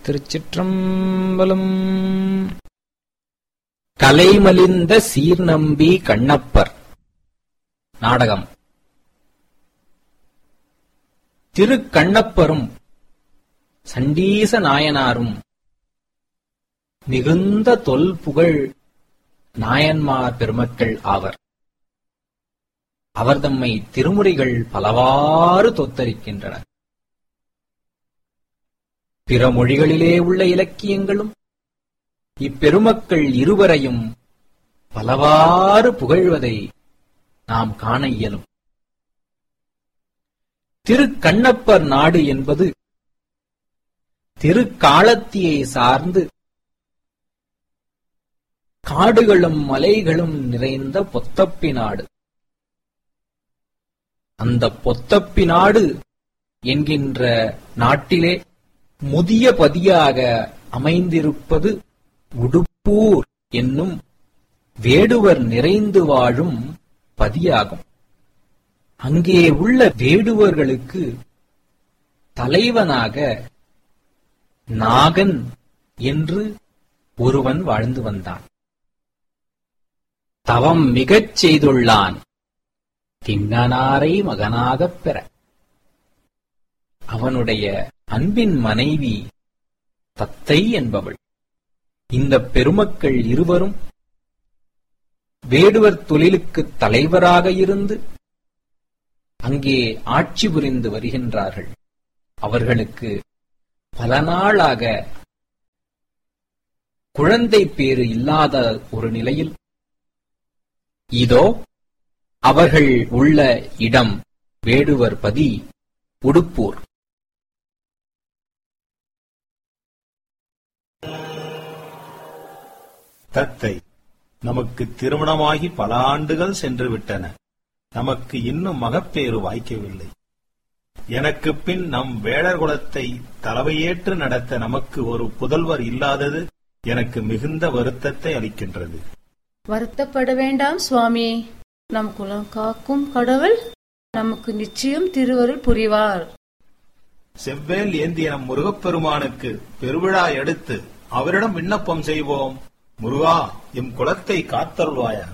திருச்சிற்றம்பலம் கலைமலிந்த சீர்நம்பி கண்ணப்பர் நாடகம் திரு கண்ணப்பரும் சண்டீச நாயனாரும் மிகுந்த தொல்புகழ் நாயன்மார் பெருமக்கள் ஆவர் அவர் தம்மை திருமுறைகள் பலவாறு தொத்தரிக்கின்றன பிற மொழிகளிலே உள்ள இலக்கியங்களும் இப்பெருமக்கள் இருவரையும் பலவாறு புகழ்வதை நாம் காண இயலும் திருக்கண்ணப்பர் நாடு என்பது திருக்காலத்தியை சார்ந்து காடுகளும் மலைகளும் நிறைந்த பொத்தப்பி நாடு அந்த பொத்தப்பி நாடு என்கின்ற நாட்டிலே முதிய பதியாக அமைந்திருப்பது உடுப்பூர் என்னும் வேடுவர் நிறைந்து வாழும் பதியாகும் அங்கே உள்ள வேடுவர்களுக்கு தலைவனாக நாகன் என்று ஒருவன் வாழ்ந்து வந்தான் தவம் மிகச் செய்துள்ளான் திண்ணனாரை மகனாகப் பெற அவனுடைய அன்பின் மனைவி தத்தை என்பவள் இந்த பெருமக்கள் இருவரும் வேடுவர் தொழிலுக்கு தலைவராக இருந்து அங்கே ஆட்சி புரிந்து வருகின்றார்கள் அவர்களுக்கு பல நாளாக குழந்தை பேறு இல்லாத ஒரு நிலையில் இதோ அவர்கள் உள்ள இடம் வேடுவர் பதி உடுப்பூர் தத்தை நமக்கு திருமணமாகி பல ஆண்டுகள் சென்று விட்டன நமக்கு இன்னும் மகப்பேறு வாய்க்கவில்லை எனக்கு பின் நம் வேடர் குலத்தை தலைவையேற்று நடத்த நமக்கு ஒரு புதல்வர் இல்லாதது எனக்கு மிகுந்த வருத்தத்தை அளிக்கின்றது வருத்தப்பட வேண்டாம் சுவாமி நம் குலம் காக்கும் கடவுள் நமக்கு நிச்சயம் திருவருள் புரிவார் செவ்வேல் ஏந்திய நம் முருகப்பெருமானுக்கு பெருவிழா எடுத்து அவரிடம் விண்ணப்பம் செய்வோம் முருகா எம் குலத்தை காத்தருள்வாயா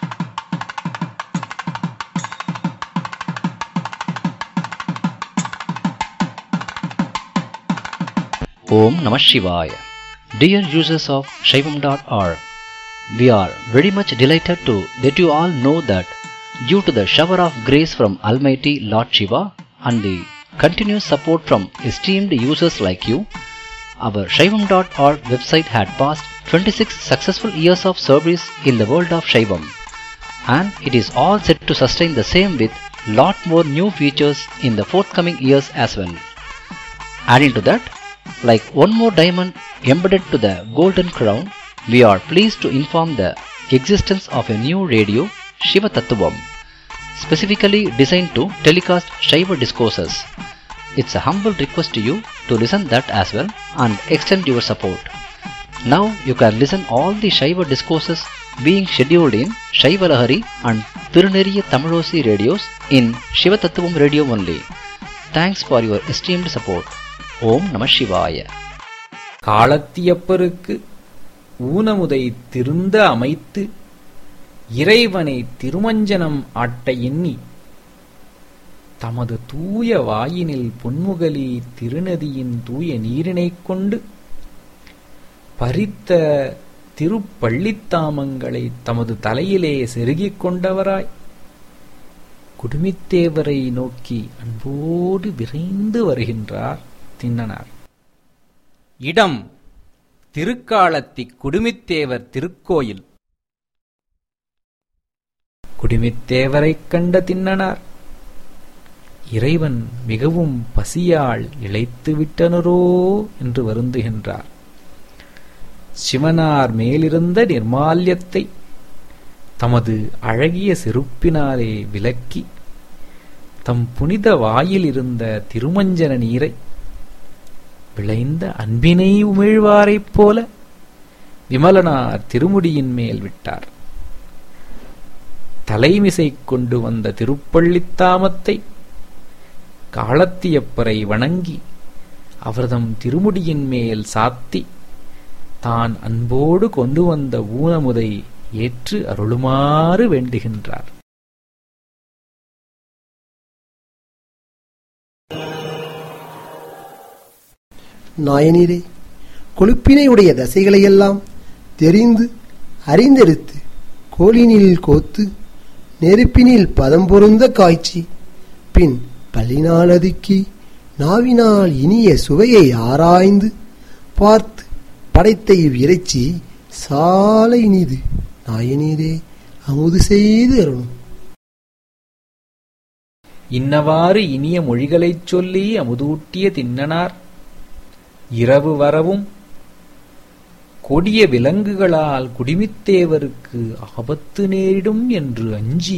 Om Namah Shivaya. Dear users of Shaivam.org, we are very much delighted to let you all know that due to the shower of grace from Almighty Lord Shiva and the continuous support from esteemed users like you, our Shaivam.org website had passed 26 successful years of service in the world of Shaivam and it is all set to sustain the same with lot more new features in the forthcoming years as well. Adding to that, like one more diamond embedded to the golden crown, we are pleased to inform the existence of a new radio, Shiva Tattvam, specifically designed to telecast Shiva discourses. It's a humble request to you to listen that as well and extend your support. Now you can listen all the Shiva discourses being scheduled in Shiva Lahari and Tiruneriya Tamilosi radios in Shiva Tattvam radio only. Thanks for your esteemed support. ஓம் நம சிவாய காலத்தியப்பருக்கு ஊனமுதை திருந்த அமைத்து இறைவனை திருமஞ்சனம் ஆட்ட எண்ணி தமது தூய வாயினில் பொன்முகலி திருநதியின் தூய நீரினைக் கொண்டு பறித்த திருப்பள்ளித்தாமங்களை தமது தலையிலே செருகிக் கொண்டவராய் குடுமித்தேவரை நோக்கி அன்போடு விரைந்து வருகின்றார் திண்ணனார் இடம் திருக்காலத்தி குடுமித்தேவர் திருக்கோயில் குடுமித்தேவரைக் கண்ட திண்ணனார் இறைவன் மிகவும் பசியால் இழைத்து விட்டனரோ என்று வருந்துகின்றார் சிவனார் மேலிருந்த நிர்மால்யத்தை தமது அழகிய செருப்பினாலே விலக்கி தம் புனித வாயில் இருந்த திருமஞ்சன நீரை விளைந்த அன்பினை உமிழ்வாரைப் போல விமலனார் திருமுடியின் மேல் விட்டார் தலைமிசை கொண்டு வந்த திருப்பள்ளித்தாமத்தை காலத்தியப்பரை வணங்கி அவர்தம் திருமுடியின் மேல் சாத்தி தான் அன்போடு கொண்டு வந்த ஊனமுதை ஏற்று அருளுமாறு வேண்டுகின்றார் நாயனீரே கொழுப்பினை உடைய தசைகளையெல்லாம் தெரிந்து அறிந்தெடுத்து கோலினில் கோத்து நெருப்பினில் பதம் பொருந்த காய்ச்சி பின் பல்லினால் அதுக்கி நாவினால் இனிய சுவையை ஆராய்ந்து பார்த்து படைத்த இவ்விறைச்சி சால இனிது நாயனீரே அமுது செய்து அருணும் இன்னவாறு இனிய மொழிகளைச் சொல்லி அமுதூட்டிய தின்னனார் இரவு வரவும் கொடிய விலங்குகளால் குடிமித்தேவருக்கு ஆபத்து நேரிடும் என்று அஞ்சி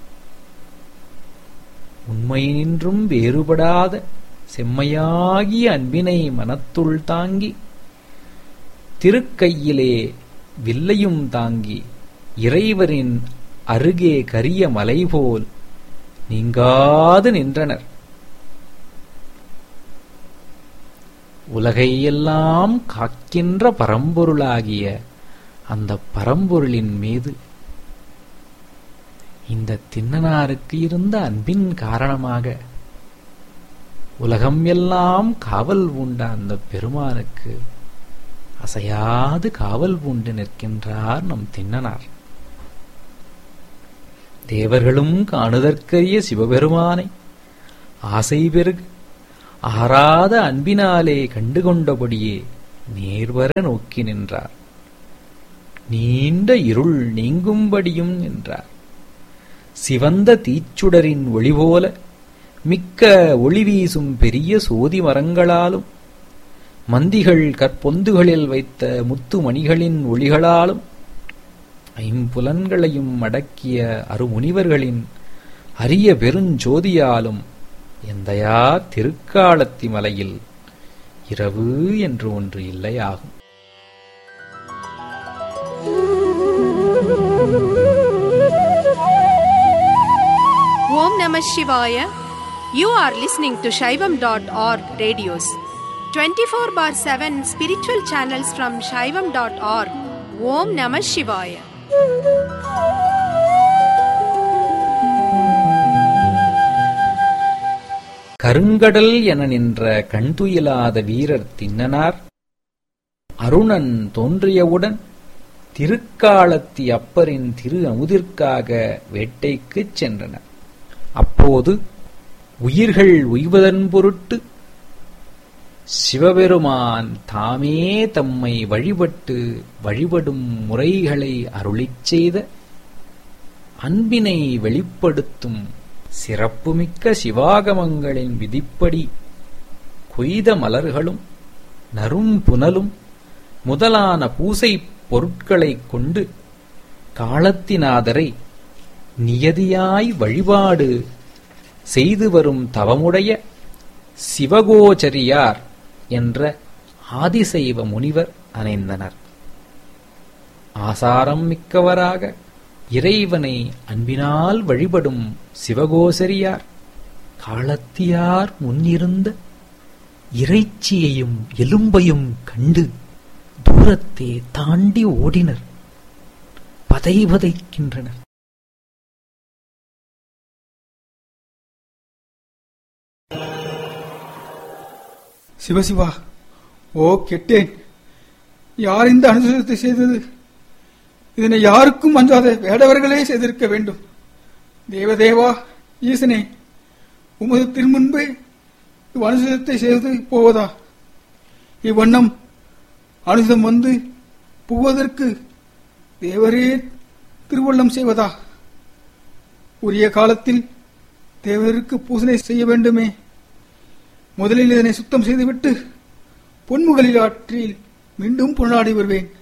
உண்மையினின்றும் வேறுபடாத செம்மையாகிய அன்பினை மனத்துள் தாங்கி திருக்கையிலே வில்லையும் தாங்கி இறைவரின் அருகே கரிய மலை போல் நீங்காது நின்றனர் உலகையெல்லாம் காக்கின்ற பரம்பொருளாகிய அந்த பரம்பொருளின் மீது இந்த தின்னனாருக்கு இருந்த அன்பின் காரணமாக உலகம் எல்லாம் காவல் பூண்ட அந்த பெருமானுக்கு அசையாது காவல் பூண்டு நிற்கின்றார் நம் தின்னனார் தேவர்களும் காணுதற்கரிய சிவபெருமானை ஆசை பெருகு ஆறாத அன்பினாலே கண்டுகொண்டபடியே நேர்வர நோக்கி நின்றார் நீண்ட இருள் நீங்கும்படியும் நின்றார் சிவந்த தீச்சுடரின் ஒளி போல மிக்க ஒளி வீசும் பெரிய சோதி மரங்களாலும் மந்திகள் கற்பொந்துகளில் வைத்த முத்து மணிகளின் ஒளிகளாலும் ஐம்புலன்களையும் அடக்கிய அருமுனிவர்களின் அரிய பெருஞ்சோதியாலும் எந்தையார் திருக்காலத்தி மலையில் இரவு என்று ஒன்று இல்லையாகும் Om Namah Shivaya. You are listening to Shaivam.org radios. 24 bar 7 spiritual channels from Shaivam.org. Om Namah Shivaya. கருங்கடல் என நின்ற கண்துயிலாத வீரர் தின்னனார் அருணன் தோன்றியவுடன் திருக்காலத்தி அப்பரின் திரு அமுதிற்காக வேட்டைக்குச் சென்றனர் அப்போது உயிர்கள் உய்வதன் பொருட்டு சிவபெருமான் தாமே தம்மை வழிபட்டு வழிபடும் முறைகளை அருளிச் செய்த அன்பினை வெளிப்படுத்தும் சிறப்புமிக்க சிவாகமங்களின் விதிப்படி கொய்த மலர்களும் நறும்புனலும் முதலான பூசை பொருட்களைக் கொண்டு காலத்தினாதரை நியதியாய் வழிபாடு செய்து வரும் தவமுடைய சிவகோச்சரியார் என்ற ஆதிசைவ முனிவர் அணைந்தனர் ஆசாரம் மிக்கவராக இறைவனை அன்பினால் வழிபடும் சிவகோசரியார் காலத்தியார் முன்னிருந்த இறைச்சியையும் எலும்பையும் கண்டு தூரத்தே தாண்டி ஓடினர் பதைபதைக்கின்றனர் சிவசிவா ஓ கெட்டேன் யார் இந்த அனுசரத்தை செய்தது இதனை யாருக்கும் அஞ்சாத வேடவர்களே செய்திருக்க வேண்டும் தேவதேவா ஈசனே உமது திருமுன்பே அனுசரத்தை செய்து போவதா இவ்வண்ணம் அனுசம் வந்து புகுவதற்கு தேவரே திருவள்ளம் செய்வதா உரிய காலத்தில் தேவருக்கு பூசனை செய்ய வேண்டுமே முதலில் இதனை சுத்தம் செய்துவிட்டு பொன்முகலில் ஆற்றில் மீண்டும் புனலாடி வருவேன்